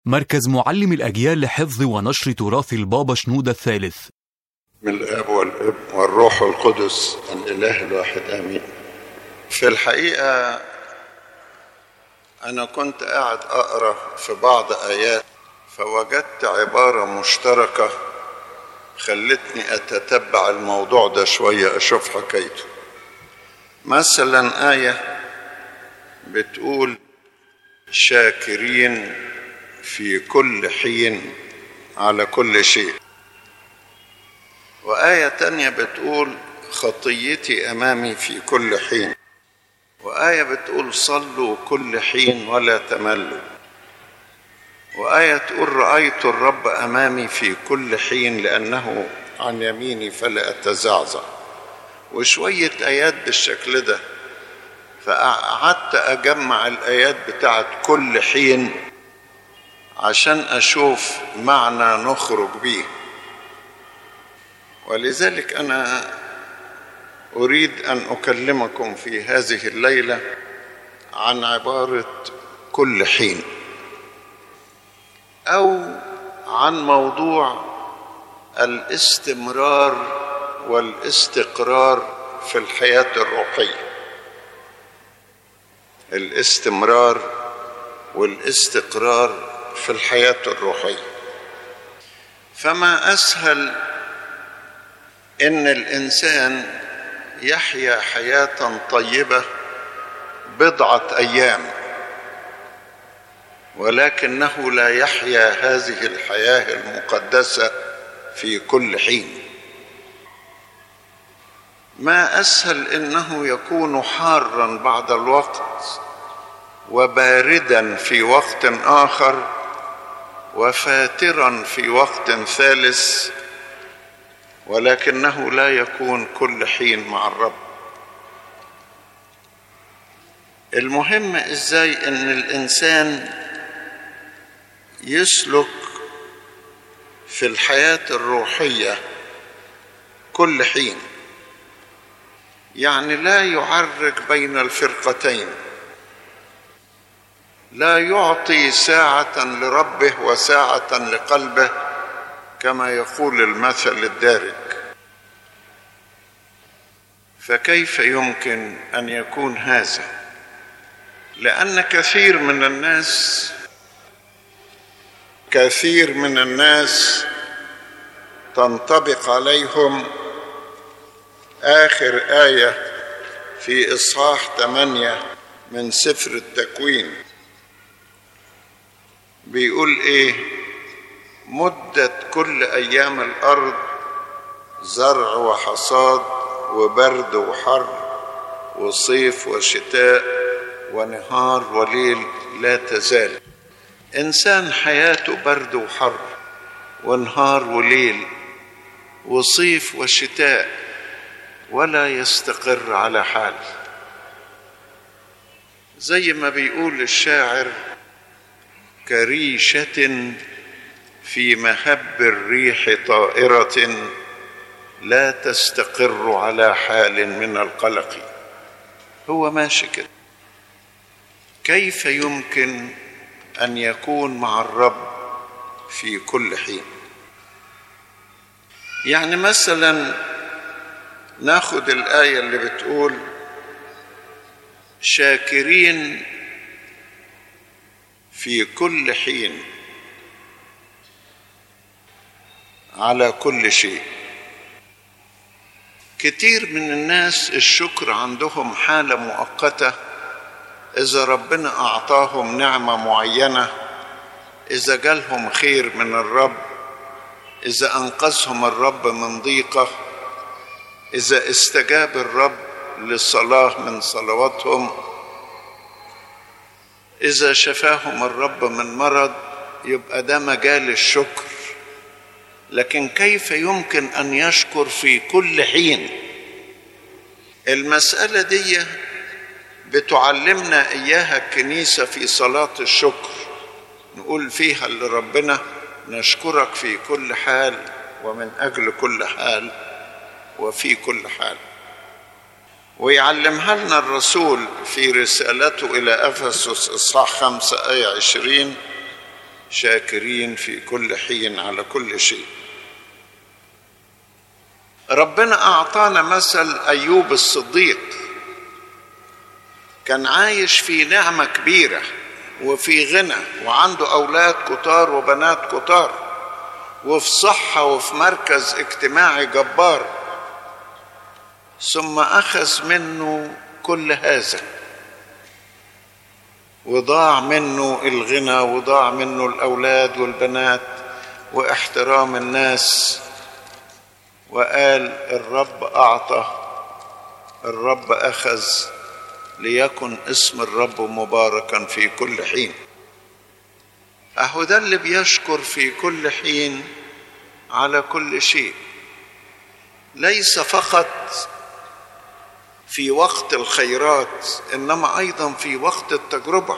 مركز معلم الأجيال لحفظ ونشر تراث البابا شنودة الثالث من الاب والابن والروح القدس الاله الواحد امين في الحقيقه انا كنت قاعد اقرا في بعض ايات فوجدت عباره مشتركه خلتني اتتبع الموضوع ده شويه اشوف حكايته مثلا ايه بتقول شاكرين في كل حين على كل شيء وآية تانية بتقول خطيتي أمامي في كل حين وآية بتقول صلوا كل حين ولا تملوا وآية تقول رأيت الرب أمامي في كل حين لأنه عن يميني فلا أتزعزع وشوية آيات بالشكل ده فقعدت أجمع الآيات بتاعت كل حين عشان أشوف معنى نخرج بيه ولذلك انا اريد ان اكلمكم في هذه الليله عن عباره كل حين او عن موضوع الاستمرار والاستقرار في الحياه الروحيه الاستمرار والاستقرار في الحياه الروحيه فما اسهل ان الانسان يحيا حياه طيبه بضعه ايام ولكنه لا يحيا هذه الحياه المقدسه في كل حين ما اسهل انه يكون حارا بعد الوقت وباردا في وقت اخر وفاترا في وقت ثالث ولكنه لا يكون كل حين مع الرب المهم ازاي ان الانسان يسلك في الحياه الروحيه كل حين يعني لا يعرج بين الفرقتين لا يعطي ساعه لربه وساعه لقلبه كما يقول المثل الدارج فكيف يمكن ان يكون هذا لان كثير من الناس كثير من الناس تنطبق عليهم اخر ايه في اصحاح 8 من سفر التكوين بيقول ايه مدة كل أيام الأرض زرع وحصاد وبرد وحر وصيف وشتاء ونهار وليل لا تزال إنسان حياته برد وحر ونهار وليل وصيف وشتاء ولا يستقر على حال زي ما بيقول الشاعر كريشه في مهب الريح طائرة لا تستقر على حال من القلق هو ماشي كده كيف يمكن أن يكون مع الرب في كل حين يعني مثلا ناخد الآية اللي بتقول شاكرين في كل حين على كل شيء كتير من الناس الشكر عندهم حاله مؤقته اذا ربنا اعطاهم نعمه معينه اذا جالهم خير من الرب اذا انقذهم الرب من ضيقه اذا استجاب الرب لصلاه من صلواتهم اذا شفاهم الرب من مرض يبقى ده مجال الشكر لكن كيف يمكن ان يشكر في كل حين المساله دي بتعلمنا اياها الكنيسه في صلاه الشكر نقول فيها لربنا نشكرك في كل حال ومن اجل كل حال وفي كل حال ويعلمها لنا الرسول في رسالته إلى أفسس إصحاح خمسة آية عشرين شاكرين في كل حين على كل شيء ربنا اعطانا مثل ايوب الصديق كان عايش في نعمه كبيره وفي غنى وعنده اولاد كتار وبنات كتار وفي صحه وفي مركز اجتماعي جبار ثم اخذ منه كل هذا وضاع منه الغنى وضاع منه الاولاد والبنات واحترام الناس وقال الرب اعطى الرب اخذ ليكن اسم الرب مباركا في كل حين اهو ده اللي بيشكر في كل حين على كل شيء ليس فقط في وقت الخيرات انما ايضا في وقت التجربه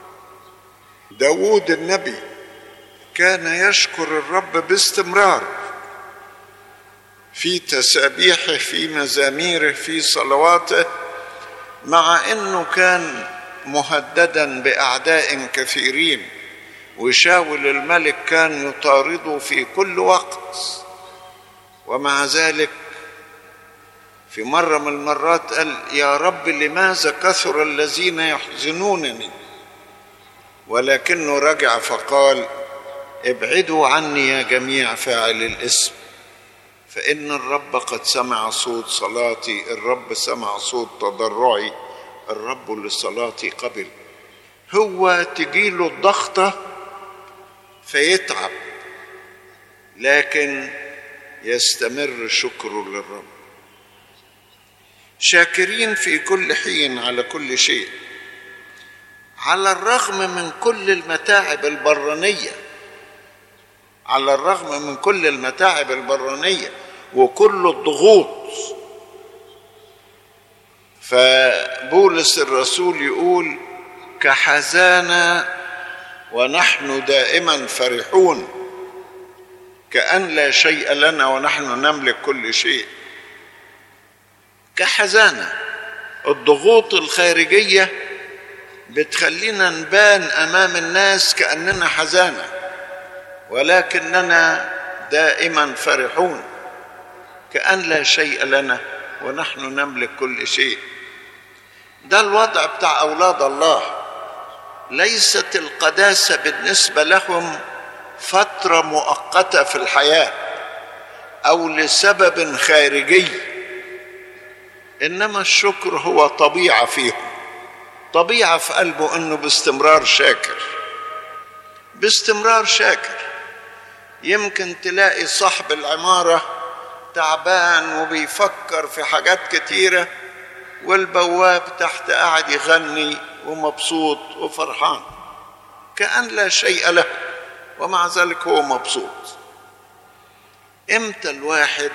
داود النبي كان يشكر الرب باستمرار في تسابيحه في مزاميره في صلواته مع انه كان مهددا باعداء كثيرين وشاول الملك كان يطارده في كل وقت ومع ذلك في مرة من المرات قال يا رب لماذا كثر الذين يحزنونني ولكنه رجع فقال ابعدوا عني يا جميع فاعل الاسم فإن الرب قد سمع صوت صلاتي الرب سمع صوت تضرعي الرب لصلاتي قبل هو تجيله الضغطة فيتعب لكن يستمر شكره للرب شاكرين في كل حين على كل شيء على الرغم من كل المتاعب البرانيه على الرغم من كل المتاعب البرانيه وكل الضغوط فبولس الرسول يقول كحزانة ونحن دائما فرحون كأن لا شيء لنا ونحن نملك كل شيء كحزانة الضغوط الخارجية بتخلينا نبان أمام الناس كأننا حزانة ولكننا دائما فرحون كأن لا شيء لنا ونحن نملك كل شيء ده الوضع بتاع أولاد الله ليست القداسة بالنسبة لهم فترة مؤقتة في الحياة أو لسبب خارجي إنما الشكر هو طبيعة فيهم طبيعة في قلبه إنه باستمرار شاكر باستمرار شاكر يمكن تلاقي صاحب العماره تعبان وبيفكر في حاجات كتيرة والبواب تحت قاعد يغني ومبسوط وفرحان كأن لا شيء له ومع ذلك هو مبسوط امتى الواحد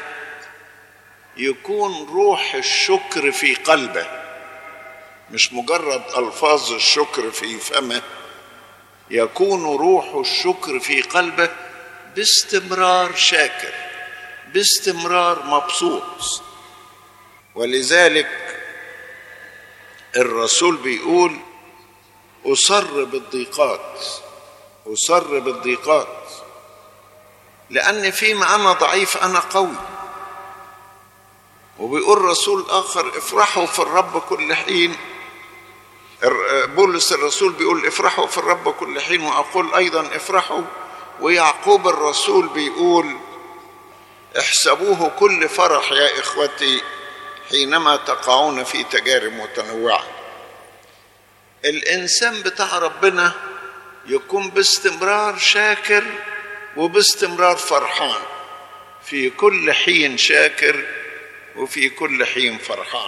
يكون روح الشكر في قلبه مش مجرد الفاظ الشكر في فمه يكون روح الشكر في قلبه باستمرار شاكر باستمرار مبسوط ولذلك الرسول بيقول أصر بالضيقات أصر بالضيقات لأن فيما أنا ضعيف أنا قوي وبيقول رسول آخر افرحوا في الرب كل حين بولس الرسول بيقول افرحوا في الرب كل حين وأقول أيضا افرحوا ويعقوب الرسول بيقول احسبوه كل فرح يا اخوتي حينما تقعون في تجارب متنوعه الانسان بتاع ربنا يكون باستمرار شاكر وباستمرار فرحان في كل حين شاكر وفي كل حين فرحان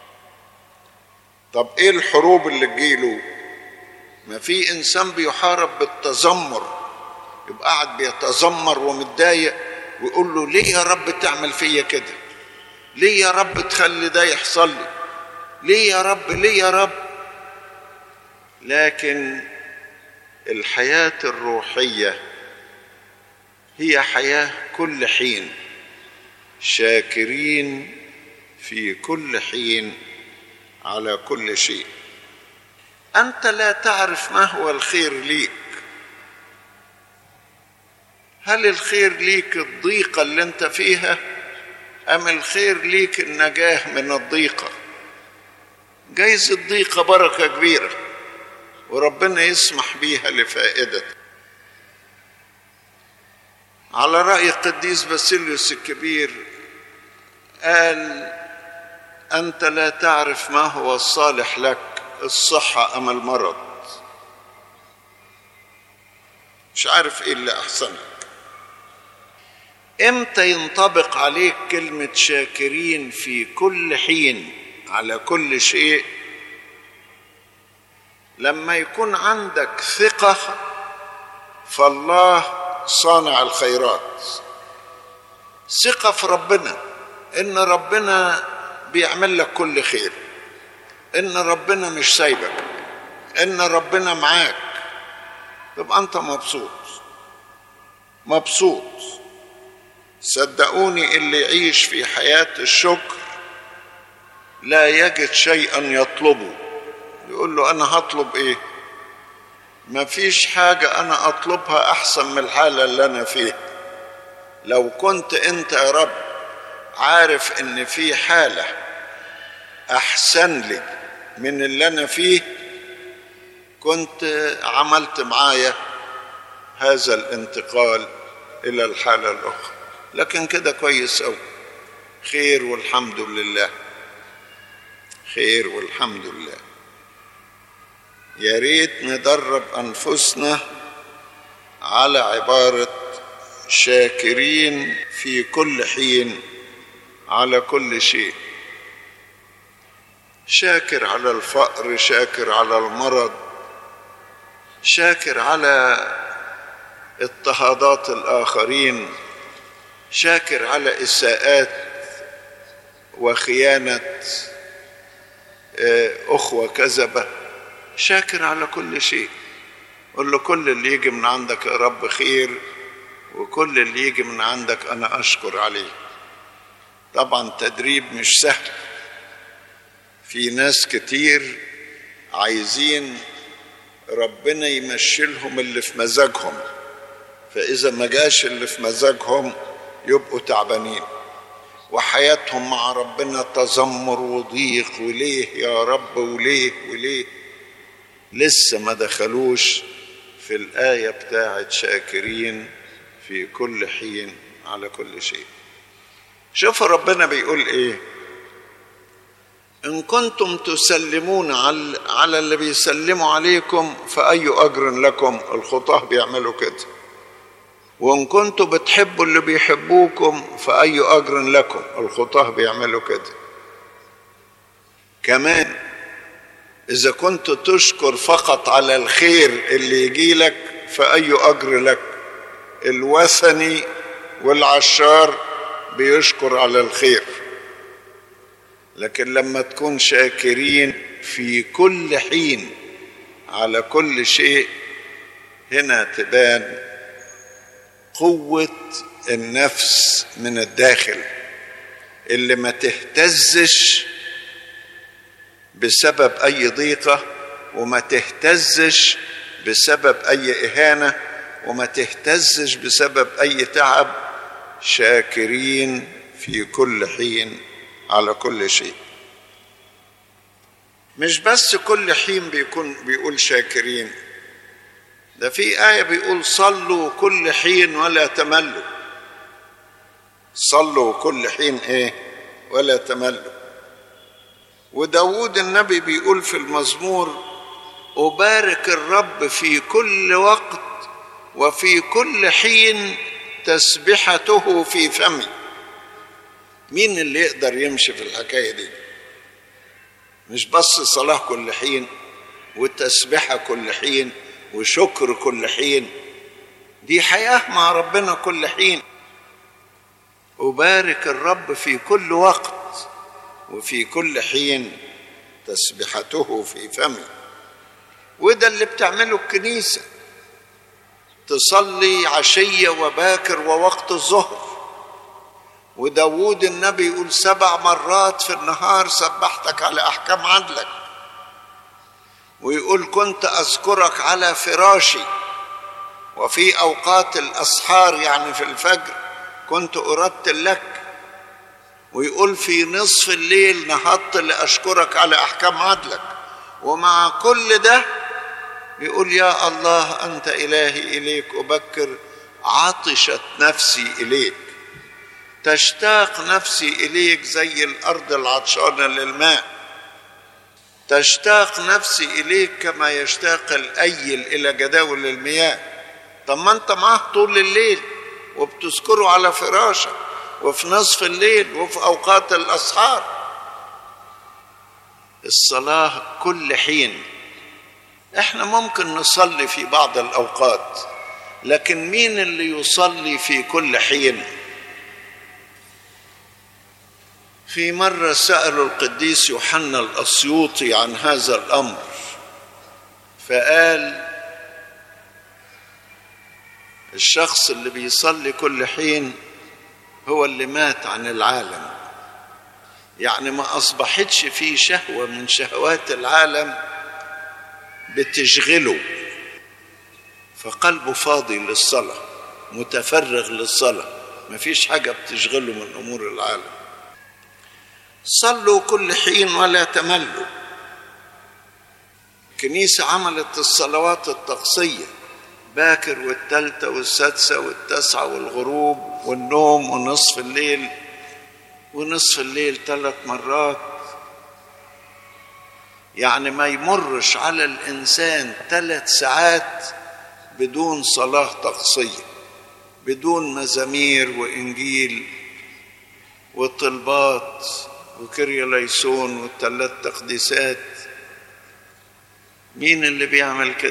طب ايه الحروب اللي تجيله ما في انسان بيحارب بالتذمر يبقى قاعد بيتذمر ومتضايق ويقول له ليه يا رب تعمل فيا كده ليه يا رب تخلي ده يحصل لي ليه يا رب ليه يا رب لكن الحياة الروحية هي حياة كل حين شاكرين في كل حين على كل شيء أنت لا تعرف ما هو الخير ليك هل الخير ليك الضيقة اللي انت فيها أم الخير ليك النجاة من الضيقة جايز الضيقة بركة كبيرة وربنا يسمح بيها لفائدتك على رأي القديس باسيليوس الكبير قال أنت لا تعرف ما هو الصالح لك الصحة أم المرض مش عارف إيه اللي أحسنك إمتى ينطبق عليك كلمة شاكرين في كل حين على كل شيء لما يكون عندك ثقة فالله صانع الخيرات ثقة في ربنا إن ربنا بيعمل لك كل خير إن ربنا مش سايبك إن ربنا معاك تبقى أنت مبسوط مبسوط صدقوني اللي يعيش في حياة الشكر لا يجد شيئا يطلبه يقول له أنا هطلب إيه ما فيش حاجة أنا أطلبها أحسن من الحالة اللي أنا فيها لو كنت أنت يا رب عارف إن في حالة أحسن لي من اللي أنا فيه كنت عملت معايا هذا الانتقال إلى الحالة الأخرى لكن كده كويس أوي خير والحمد لله خير والحمد لله يا ريت ندرب انفسنا على عباره شاكرين في كل حين على كل شيء شاكر على الفقر شاكر على المرض شاكر على اضطهادات الاخرين شاكر على اساءات وخيانه اخوه كذبه شاكر على كل شيء قل له كل اللي يجي من عندك يا رب خير وكل اللي يجي من عندك انا اشكر عليه طبعا تدريب مش سهل في ناس كتير عايزين ربنا يمشي لهم اللي في مزاجهم فاذا ما جاش اللي في مزاجهم يبقوا تعبانين وحياتهم مع ربنا تذمر وضيق وليه يا رب وليه وليه لسه ما دخلوش في الآية بتاعت شاكرين في كل حين على كل شيء شوفوا ربنا بيقول ايه إن كنتم تسلمون على على اللي بيسلموا عليكم فأي أجر لكم الخطاه بيعملوا كده وإن كنتم بتحبوا اللي بيحبوكم فأي أجر لكم الخطاه بيعملوا كده كمان إذا كنت تشكر فقط على الخير اللي يجي لك فأي أجر لك الوثني والعشار بيشكر على الخير لكن لما تكون شاكرين في كل حين على كل شيء هنا تبان قوة النفس من الداخل اللي ما تهتزش بسبب اي ضيقه وما تهتزش بسبب اي اهانه وما تهتزش بسبب اي تعب شاكرين في كل حين على كل شيء مش بس كل حين بيكون بيقول شاكرين ده في آية بيقول صلوا كل حين ولا تملوا صلوا كل حين ايه ولا تملوا وداود النبي بيقول في المزمور أبارك الرب في كل وقت وفي كل حين تسبحته في فمي مين اللي يقدر يمشي في الحكاية دي مش بس صلاة كل حين وتسبحة كل حين وشكر كل حين دي حياة مع ربنا كل حين أبارك الرب في كل وقت وفي كل حين تسبحته في فمي وده اللي بتعمله الكنيسة تصلي عشية وباكر ووقت الظهر وداود النبي يقول سبع مرات في النهار سبحتك على أحكام عدلك ويقول كنت أذكرك على فراشي وفي اوقات الاسحار يعني في الفجر كنت ارتل لك ويقول في نصف الليل نهضت لاشكرك على احكام عدلك ومع كل ده يقول يا الله انت الهي اليك ابكر عطشت نفسي اليك تشتاق نفسي اليك زي الارض العطشانه للماء تشتاق نفسي اليك كما يشتاق الايل الى جداول المياه طب ما انت معاه طول الليل وبتذكره على فراشك وفي نصف الليل وفي اوقات الاسحار الصلاه كل حين احنا ممكن نصلي في بعض الاوقات لكن مين اللي يصلي في كل حين في مره سالوا القديس يوحنا الاسيوطي عن هذا الامر فقال الشخص اللي بيصلي كل حين هو اللي مات عن العالم يعني ما اصبحتش في شهوه من شهوات العالم بتشغله فقلبه فاضي للصلاه متفرغ للصلاه مفيش حاجه بتشغله من امور العالم صلوا كل حين ولا تملوا الكنيسه عملت الصلوات الطقسيه باكر والتالتة والسادسة والتاسعة والغروب والنوم ونصف الليل ونصف الليل ثلاث مرات يعني ما يمرش على الإنسان ثلاث ساعات بدون صلاة طقسية بدون مزامير وإنجيل وطلبات وكريا ليسون والثلاث تقديسات مين اللي بيعمل كده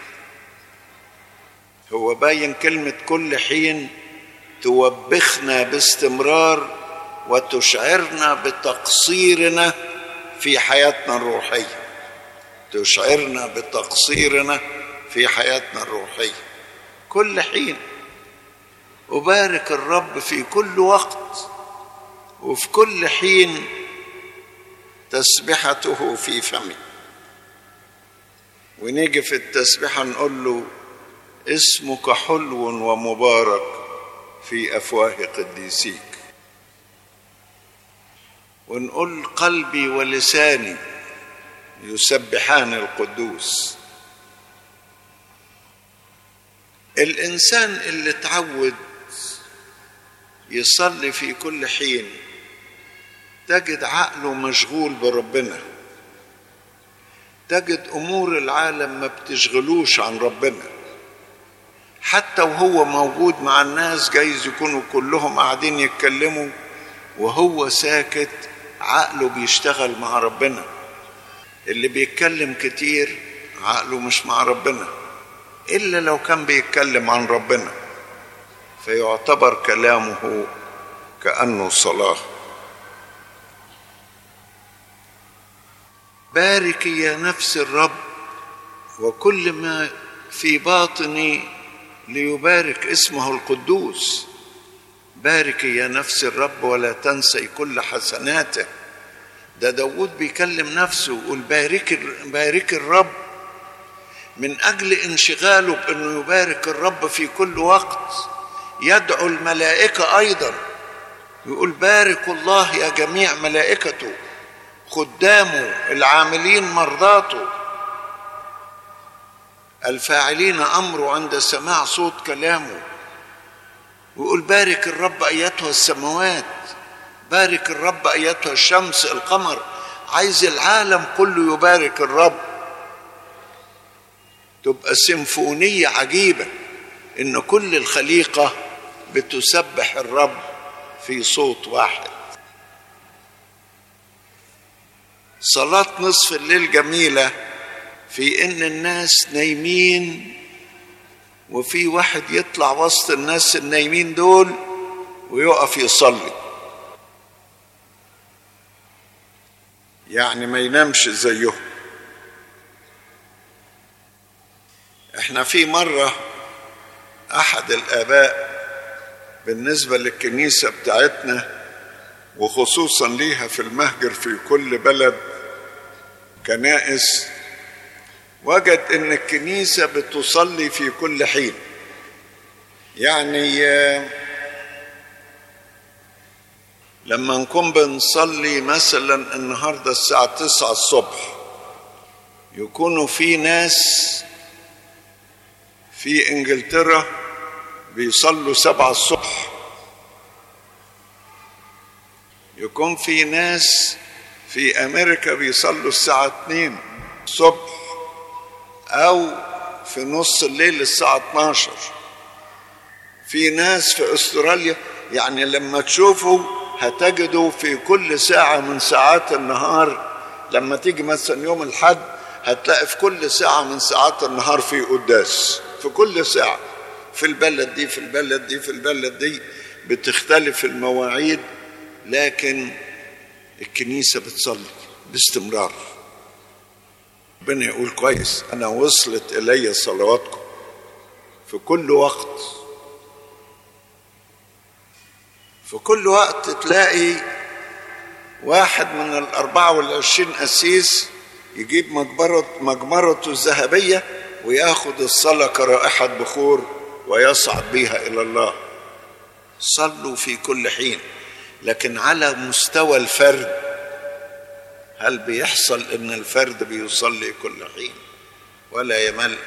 هو باين كلمة كل حين توبخنا باستمرار وتشعرنا بتقصيرنا في حياتنا الروحية تشعرنا بتقصيرنا في حياتنا الروحية كل حين أبارك الرب في كل وقت وفي كل حين تسبحته في فمي ونيجي في التسبيحة نقول له اسمك حلو ومبارك في افواه قديسيك ونقول قلبي ولساني يسبحان القدوس الانسان اللي تعود يصلي في كل حين تجد عقله مشغول بربنا تجد امور العالم ما بتشغلوش عن ربنا حتى وهو موجود مع الناس جايز يكونوا كلهم قاعدين يتكلموا وهو ساكت عقله بيشتغل مع ربنا اللي بيتكلم كتير عقله مش مع ربنا الا لو كان بيتكلم عن ربنا فيعتبر كلامه كانه صلاه بارك يا نفس الرب وكل ما في باطني ليبارك اسمه القدوس بارك يا نفس الرب ولا تنسي كل حسناته ده داود بيكلم نفسه ويقول بارك بارك الرب من اجل انشغاله بانه يبارك الرب في كل وقت يدعو الملائكه ايضا يقول باركوا الله يا جميع ملائكته خدامه العاملين مرضاته الفاعلين امره عند سماع صوت كلامه ويقول بارك الرب ايتها السماوات بارك الرب ايتها الشمس القمر عايز العالم كله يبارك الرب تبقى سيمفونيه عجيبه ان كل الخليقه بتسبح الرب في صوت واحد صلاه نصف الليل جميله في ان الناس نايمين وفي واحد يطلع وسط الناس النايمين دول ويقف يصلي يعني ما ينامش زيهم احنا في مره احد الاباء بالنسبه للكنيسه بتاعتنا وخصوصا ليها في المهجر في كل بلد كنائس وجد ان الكنيسه بتصلي في كل حين يعني آه، لما نكون بنصلي مثلا النهارده الساعة تسعة الصبح يكونوا في ناس في انجلترا بيصلوا سبعة الصبح يكون في ناس في امريكا بيصلوا الساعة اتنين الصبح او في نص الليل الساعة 12 في ناس في استراليا يعني لما تشوفوا هتجدوا في كل ساعة من ساعات النهار لما تيجي مثلا يوم الحد هتلاقي في كل ساعة من ساعات النهار في قداس في كل ساعة في البلد دي في البلد دي في البلد دي بتختلف المواعيد لكن الكنيسة بتصلي باستمرار ربنا يقول كويس أنا وصلت إلي صلواتكم في كل وقت في كل وقت تلاقي واحد من الأربعة والعشرين أسيس يجيب مجبرة مجمرته الذهبية وياخد الصلاة كرائحة بخور ويصعد بها إلى الله صلوا في كل حين لكن على مستوى الفرد هل بيحصل ان الفرد بيصلي كل حين ولا يمل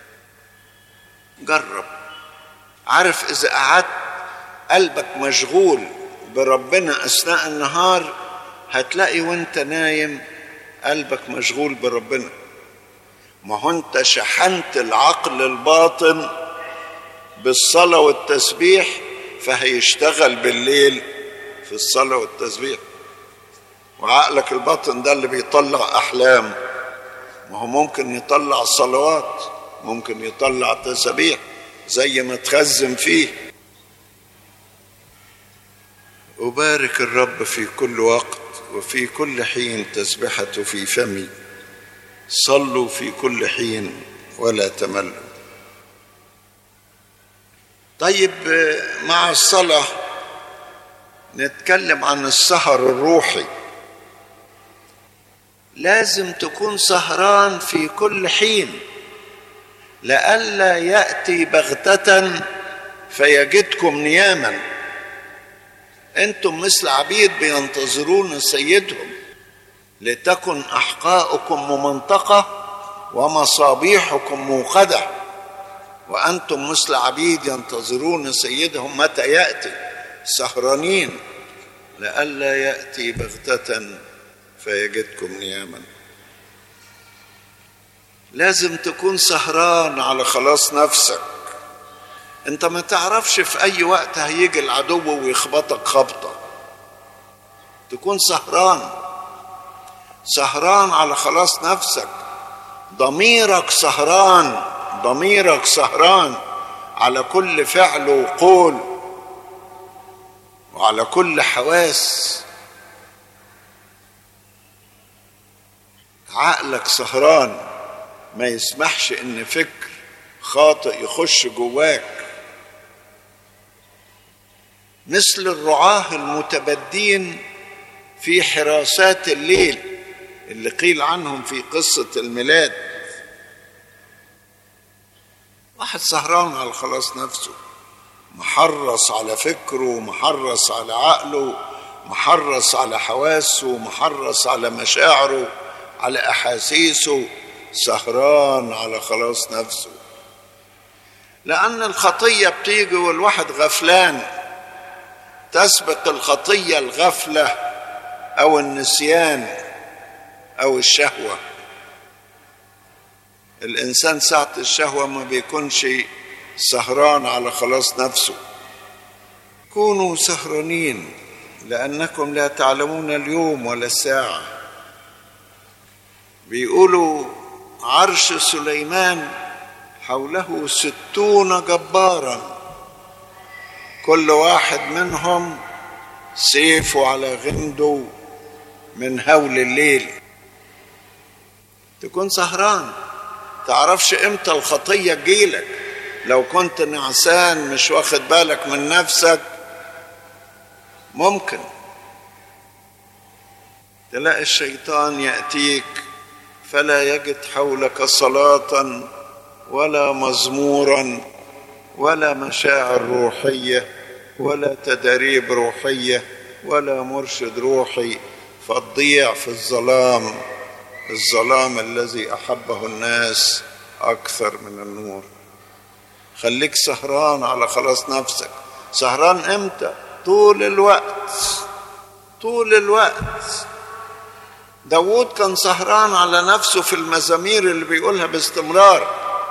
جرب عارف اذا قعدت قلبك مشغول بربنا اثناء النهار هتلاقي وانت نايم قلبك مشغول بربنا ما هو انت شحنت العقل الباطن بالصلاة والتسبيح فهيشتغل بالليل في الصلاة والتسبيح وعقلك الباطن ده اللي بيطلع أحلام ما هو ممكن يطلع صلوات ممكن يطلع تسابيح زي ما تخزن فيه أبارك الرب في كل وقت وفي كل حين تسبحته في فمي صلوا في كل حين ولا تملوا طيب مع الصلاة نتكلم عن السهر الروحي لازم تكون سهران في كل حين لئلا يأتي بغتة فيجدكم نياما انتم مثل عبيد بينتظرون سيدهم لتكن احقاؤكم ممنطقه ومصابيحكم موقده وانتم مثل عبيد ينتظرون سيدهم متى ياتي سهرانين لئلا ياتي بغته فيجدكم نياما لازم تكون سهران على خلاص نفسك انت ما تعرفش في اي وقت هيجي العدو ويخبطك خبطه تكون سهران سهران على خلاص نفسك ضميرك سهران ضميرك سهران على كل فعل وقول وعلى كل حواس عقلك سهران ما يسمحش ان فكر خاطئ يخش جواك مثل الرعاه المتبدين في حراسات الليل اللي قيل عنهم في قصة الميلاد واحد سهران على خلاص نفسه محرص على فكره محرص على عقله محرص على حواسه محرص على مشاعره على أحاسيسه سهران على خلاص نفسه لأن الخطية بتيجي والواحد غفلان تسبق الخطية الغفلة أو النسيان أو الشهوة الإنسان ساعة الشهوة ما بيكونش سهران على خلاص نفسه كونوا سهرانين لأنكم لا تعلمون اليوم ولا الساعة بيقولوا عرش سليمان حوله ستون جبارا كل واحد منهم سيفه على غمده من هول الليل تكون سهران تعرفش امتى الخطيه تجيلك لو كنت نعسان مش واخد بالك من نفسك ممكن تلاقي الشيطان ياتيك فلا يجد حولك صلاه ولا مزمورا ولا مشاعر روحيه ولا تدريب روحيه ولا مرشد روحي فتضيع في الظلام الظلام الذي احبه الناس اكثر من النور خليك سهران على خلاص نفسك سهران امتى طول الوقت طول الوقت داود كان سهران على نفسه في المزامير اللي بيقولها باستمرار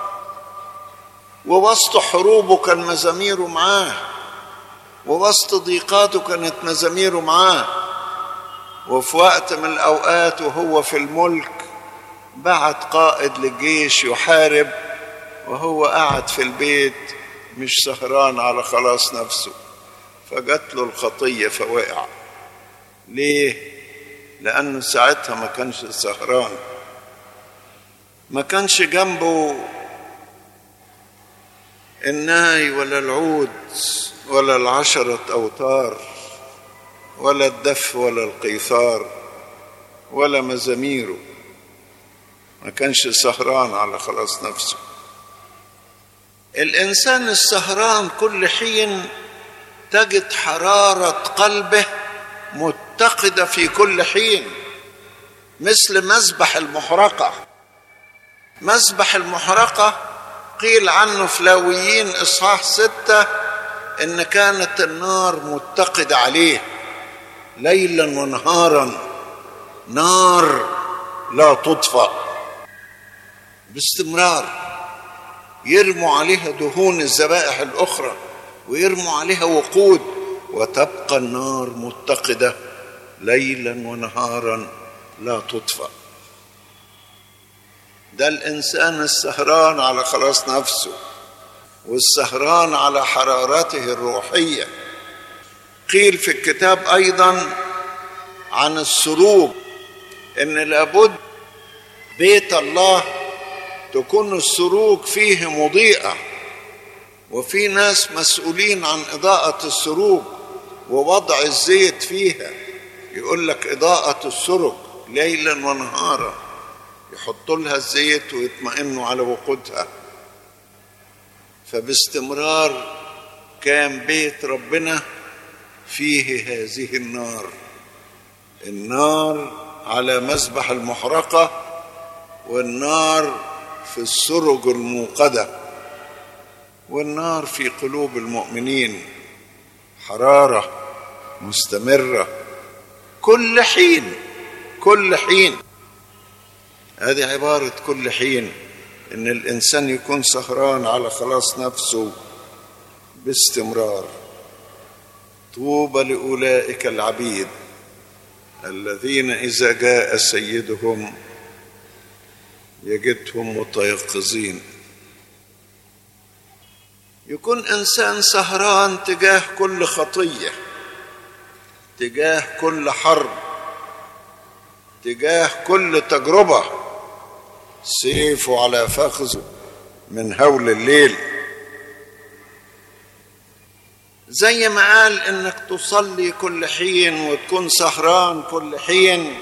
ووسط حروبه كان مزاميره معاه ووسط ضيقاته كانت مزاميره معاه وفي وقت من الأوقات وهو في الملك بعت قائد للجيش يحارب وهو قاعد في البيت مش سهران على خلاص نفسه فجات له الخطية فوقع ليه؟ لأنه ساعتها ما كانش سهران ما كانش جنبه الناي ولا العود ولا العشرة أوتار ولا الدف ولا القيثار ولا مزاميره ما كانش سهران على خلاص نفسه الإنسان السهران كل حين تجد حرارة قلبه متقدة في كل حين مثل مسبح المحرقة مسبح المحرقة قيل عنه في لاويين إصحاح ستة إن كانت النار متقدة عليه ليلا ونهارا نار لا تطفأ باستمرار يرموا عليها دهون الذبائح الأخرى ويرموا عليها وقود وتبقى النار متقدة ليلا ونهارا لا تطفأ ده الإنسان السهران على خلاص نفسه والسهران على حرارته الروحية قيل في الكتاب أيضا عن السروج إن لابد بيت الله تكون السروج فيه مضيئة وفي ناس مسؤولين عن إضاءة السروج ووضع الزيت فيها يقول لك إضاءة السرج ليلا ونهارا يحطوا لها الزيت ويطمئنوا على وقودها فباستمرار كان بيت ربنا فيه هذه النار النار على مذبح المحرقة والنار في السرج الموقدة والنار في قلوب المؤمنين حرارة مستمرة كل حين كل حين هذه عبارة كل حين إن الإنسان يكون سهران على خلاص نفسه باستمرار طوبى لأولئك العبيد الذين إذا جاء سيدهم يجدهم متيقظين يكون إنسان سهران تجاه كل خطية تجاه كل حرب تجاه كل تجربة سيفه على فخذه من هول الليل زي ما قال انك تصلي كل حين وتكون سهران كل حين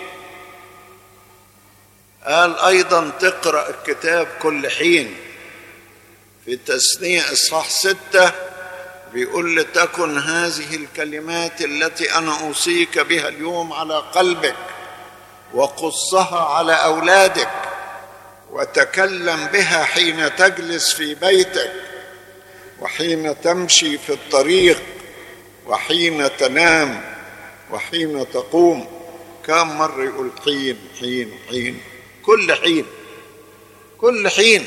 قال ايضا تقرا الكتاب كل حين في تثنيه اصحاح سته بيقول لتكن هذه الكلمات التي انا اوصيك بها اليوم على قلبك وقصها على اولادك وتكلم بها حين تجلس في بيتك وحين تمشي في الطريق وحين تنام وحين تقوم كم مرة يقول حين حين حين كل حين كل حين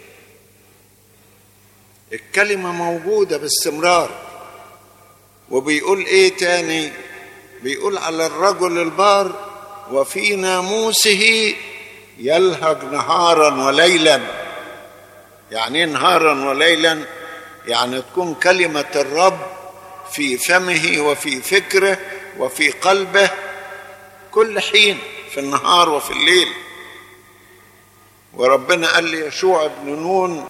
الكلمة موجودة باستمرار وبيقول ايه تاني بيقول على الرجل البار وفي ناموسه يلهج نهارا وليلا يعني نهارا وليلا يعني تكون كلمة الرب في فمه وفي فكره وفي قلبه كل حين في النهار وفي الليل وربنا قال لي يشوع بن نون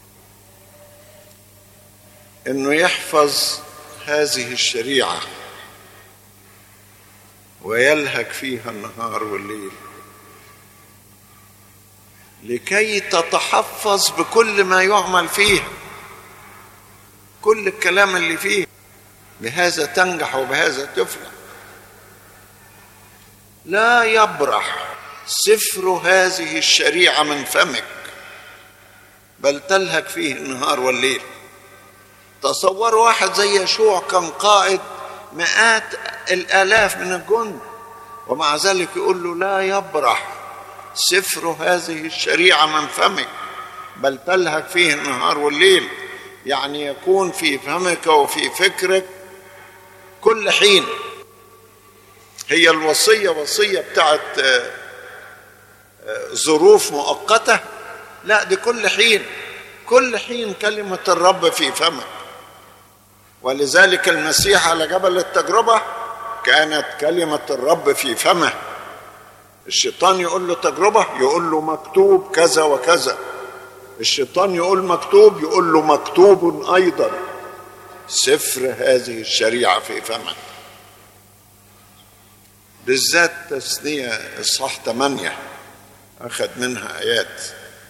انه يحفظ هذه الشريعه ويلهج فيها النهار والليل لكي تتحفظ بكل ما يعمل فيها كل الكلام اللي فيه بهذا تنجح وبهذا تفلح لا يبرح سفر هذه الشريعه من فمك بل تلهك فيه النهار والليل تصور واحد زي يشوع كان قائد مئات الالاف من الجند ومع ذلك يقول له لا يبرح سفر هذه الشريعه من فمك بل تلهك فيه النهار والليل يعني يكون في فمك وفي فكرك كل حين هي الوصيه وصيه بتاعت ظروف مؤقته لا دي كل حين كل حين كلمه الرب في فمك ولذلك المسيح على جبل التجربه كانت كلمه الرب في فمه الشيطان يقول له تجربه يقول له مكتوب كذا وكذا الشيطان يقول مكتوب يقول له مكتوب ايضا سفر هذه الشريعه في فمه بالذات تثنيه اصحاح 8 اخذ منها ايات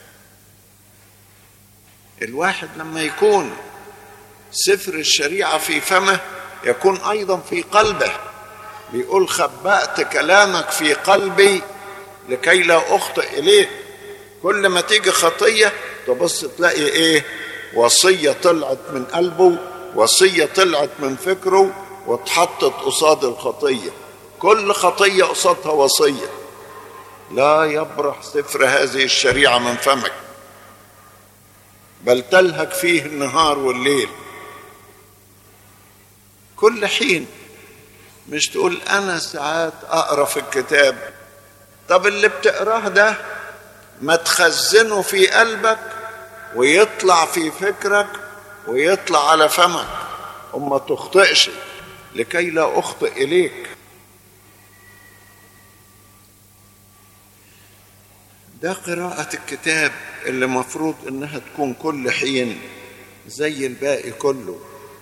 الواحد لما يكون سفر الشريعه في فمه يكون ايضا في قلبه بيقول خبأت كلامك في قلبي لكي لا اخطئ اليه كل ما تيجي خطيه تبص تلاقي ايه وصيه طلعت من قلبه وصيه طلعت من فكره واتحطت قصاد الخطيه كل خطيه قصادها وصيه لا يبرح سفر هذه الشريعه من فمك بل تلهك فيه النهار والليل كل حين مش تقول انا ساعات اقرا في الكتاب طب اللي بتقراه ده ما تخزنه في قلبك ويطلع في فكرك ويطلع على فمك وما تخطئش لكي لا اخطئ اليك ده قراءة الكتاب اللي مفروض انها تكون كل حين زي الباقي كله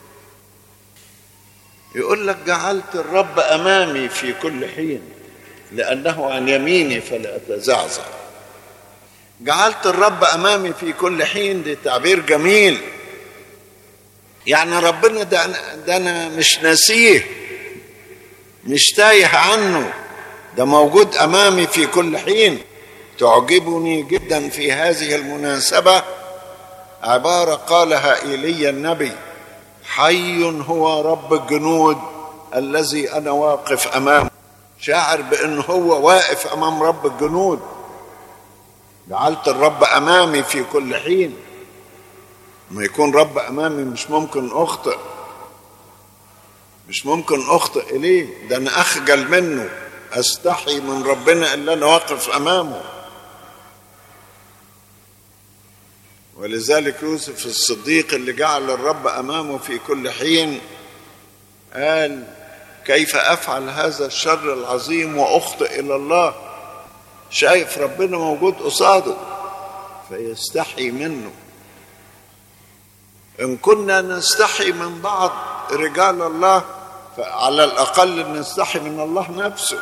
يقول لك جعلت الرب امامي في كل حين لانه عن يميني فلا اتزعزع جعلت الرب امامي في كل حين دي تعبير جميل يعني ربنا ده, ده انا مش ناسيه مش تايه عنه ده موجود امامي في كل حين تعجبني جدا في هذه المناسبه عباره قالها ايليا النبي حي هو رب الجنود الذي انا واقف امامه شاعر بان هو واقف امام رب الجنود جعلت الرب امامي في كل حين ما يكون رب امامي مش ممكن اخطئ مش ممكن اخطئ اليه ده انا اخجل منه استحي من ربنا اللي انا واقف امامه ولذلك يوسف الصديق اللي جعل الرب امامه في كل حين قال كيف افعل هذا الشر العظيم واخطئ الى الله شايف ربنا موجود قصاده فيستحي منه ان كنا نستحي من بعض رجال الله فعلى الاقل نستحي من الله نفسه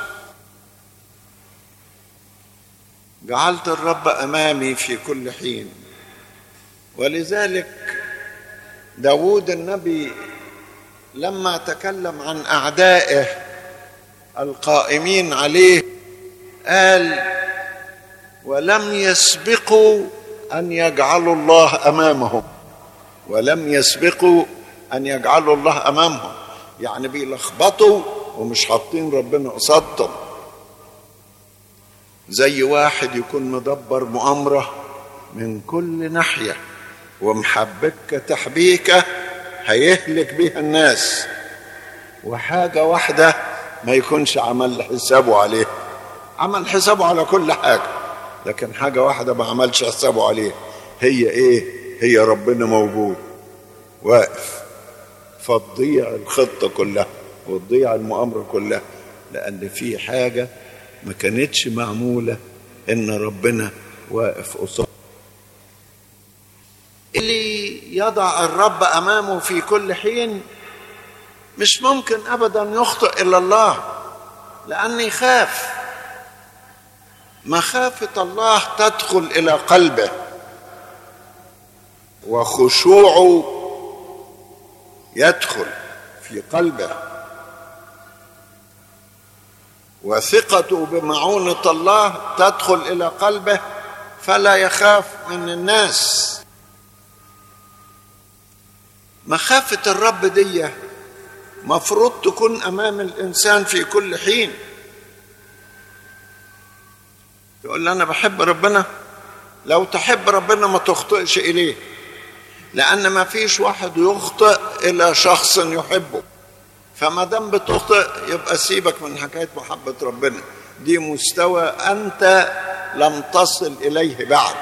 جعلت الرب امامي في كل حين ولذلك داود النبي لما تكلم عن اعدائه القائمين عليه قال ولم يسبقوا ان يجعلوا الله امامهم ولم يسبقوا ان يجعلوا الله امامهم يعني بيلخبطوا ومش حاطين ربنا قصادهم زي واحد يكون مدبر مؤامره من كل ناحيه ومحبكه تحبيكه هيهلك بيها الناس وحاجه واحده ما يكونش عمل حسابه عليها عمل حسابه على كل حاجه لكن حاجه واحده ما عملش حسابه عليها هي ايه هي ربنا موجود واقف فتضيع الخطه كلها وتضيع المؤامره كلها لان في حاجه ما كانتش معموله ان ربنا واقف قصاد اللي يضع الرب امامه في كل حين مش ممكن ابدا يخطئ الا الله لان يخاف مخافه الله تدخل الى قلبه وخشوعه يدخل في قلبه وثقته بمعونة الله تدخل إلى قلبه فلا يخاف من الناس مخافة الرب دي مفروض تكون أمام الإنسان في كل حين يقول لي أنا بحب ربنا لو تحب ربنا ما تخطئش إليه لأن ما فيش واحد يخطئ إلى شخص يحبه فما دام بتخطئ يبقى سيبك من حكاية محبة ربنا دي مستوى أنت لم تصل إليه بعد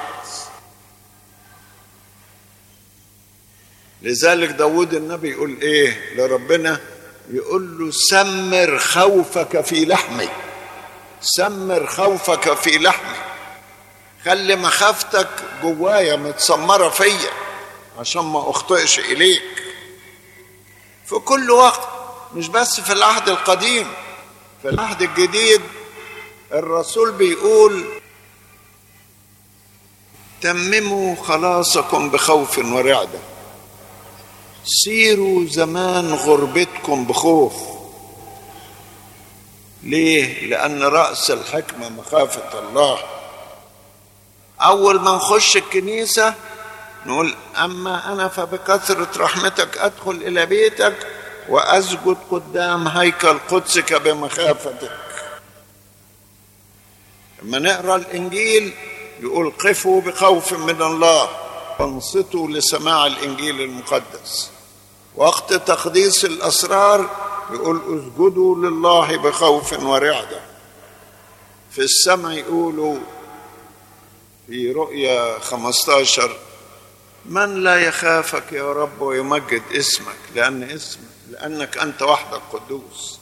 لذلك داود النبي يقول ايه لربنا يقول له سمر خوفك في لحمي سمر خوفك في لحمي خلي مخافتك جوايا متسمره فيا عشان ما اخطئش اليك في كل وقت مش بس في العهد القديم في العهد الجديد الرسول بيقول تمموا خلاصكم بخوف ورعده سيروا زمان غربتكم بخوف ليه لان راس الحكمه مخافه الله اول ما نخش الكنيسه نقول اما انا فبكثره رحمتك ادخل الى بيتك واسجد قدام هيكل قدسك بمخافتك لما نقرا الانجيل يقول قفوا بخوف من الله وانصتوا لسماع الانجيل المقدس وقت تقديس الاسرار يقول اسجدوا لله بخوف ورعده في السماء يقولوا في رؤيا 15 من لا يخافك يا رب ويمجد اسمك لان اسمك لانك انت وحدك قدوس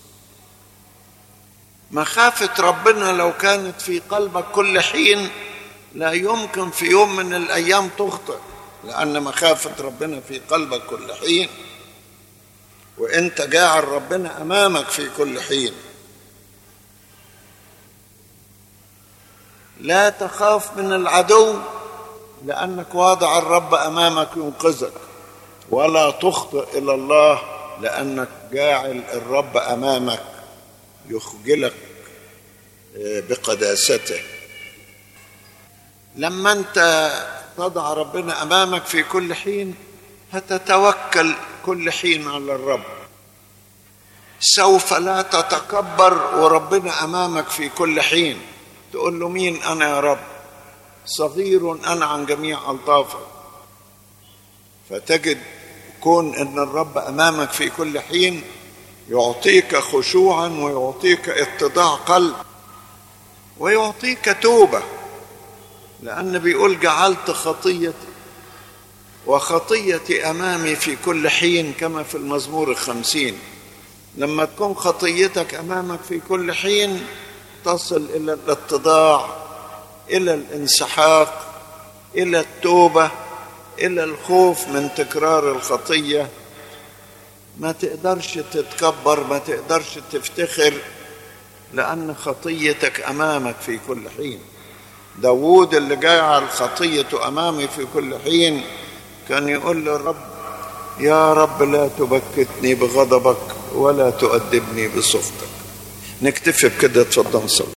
مخافه ربنا لو كانت في قلبك كل حين لا يمكن في يوم من الايام تخطئ لان مخافه ربنا في قلبك كل حين وانت جاعل ربنا امامك في كل حين لا تخاف من العدو لانك واضع الرب امامك ينقذك ولا تخطئ الى الله لانك جاعل الرب امامك يخجلك بقداسته لما انت تضع ربنا امامك في كل حين هتتوكل كل حين على الرب سوف لا تتكبر وربنا امامك في كل حين تقول له مين انا يا رب صغير انا عن جميع الطافك فتجد كون ان الرب امامك في كل حين يعطيك خشوعا ويعطيك اتضاع قلب ويعطيك توبه لان بيقول جعلت خطيتي وخطيتي امامي في كل حين كما في المزمور الخمسين لما تكون خطيتك امامك في كل حين تصل الى الاتضاع الى الانسحاق الى التوبه الى الخوف من تكرار الخطيه ما تقدرش تتكبر ما تقدرش تفتخر لان خطيتك امامك في كل حين داوود اللي جعل خطيته امامي في كل حين كان يقول للرب يا رب لا تبكتني بغضبك ولا تؤدبني بصفتك نكتفي بكده اتفضل صلي